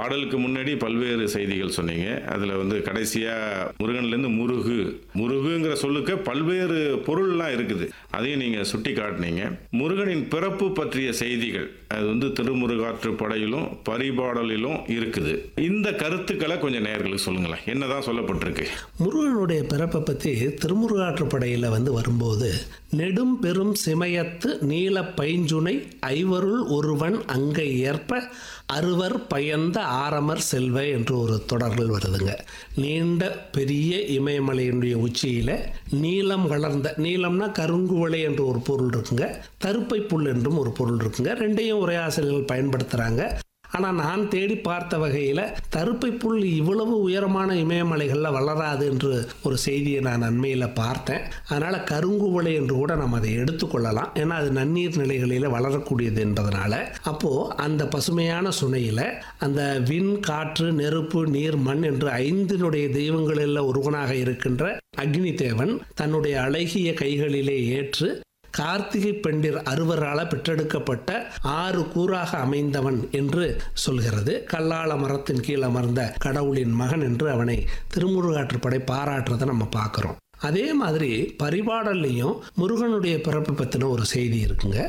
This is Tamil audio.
பாடலுக்கு முன்னாடி பல்வேறு செய்திகள் சொன்னீங்க அதில் வந்து கடைசியாக முருகன்லேருந்து முருகு முருகுங்கிற சொல்லுக்கு பல்வேறு பொருள்லாம் இருக்குது அதையும் நீங்கள் சுட்டி காட்டினீங்க முருகனின் பிறப்பு பற்றிய செய்திகள் அது வந்து திருமுருகாற்று படையிலும் பரிபாடலிலும் இருக்குது இந்த கருத்துக்களை கொஞ்சம் நேர்களுக்கு சொல்லுங்களேன் என்னதான் சொல்லப்பட்டிருக்கு முருகனுடைய பிறப்பை பற்றி திருமுருகாற்றுப்படையில் வந்து வரும்போது நெடும் பெரும் சிமயத்து நீல பைஞ்சுனை ஐவருள் ஒருவன் அங்கை ஏற்ப அறுவர் பயந்த ஆரமர் செல்வ என்று ஒரு தொடர்கள் வருதுங்க நீண்ட பெரிய இமயமலையினுடைய உச்சியில் நீலம் வளர்ந்த நீலம்னா கருங்குவளை என்று ஒரு பொருள் இருக்குங்க தருப்பை புல் என்றும் ஒரு பொருள் இருக்குங்க ரெண்டையும் உரை ஆசிரியர்கள் பயன்படுத்துகிறாங்க ஆனால் நான் தேடி பார்த்த வகையில் தருப்பை புல் இவ்வளவு உயரமான இமயமலைகளில் வளராது என்று ஒரு செய்தியை நான் அண்மையில் பார்த்தேன் அதனால் கருங்குவளை என்று கூட நம்ம அதை எடுத்துக்கொள்ளலாம் ஏன்னா அது நன்னீர் நிலைகளில் வளரக்கூடியது என்பதனால அப்போது அந்த பசுமையான சுனையில் அந்த விண் காற்று நெருப்பு நீர் மண் என்று ஐந்தினுடைய தெய்வங்களில் ஒருவனாக இருக்கின்ற அக்னி தேவன் தன்னுடைய அழகிய கைகளிலே ஏற்று கார்த்திகை பெண்டிர் அறுவரால பெற்றெடுக்கப்பட்ட ஆறு கூறாக அமைந்தவன் என்று சொல்கிறது கல்லாள மரத்தின் கீழ் அமர்ந்த கடவுளின் மகன் என்று அவனை திருமுருகாற்றுப்படை பாராட்டுறதை நம்ம பார்க்குறோம் அதே மாதிரி பரிபாடல்லையும் முருகனுடைய பிறப்பு பற்றின ஒரு செய்தி இருக்குங்க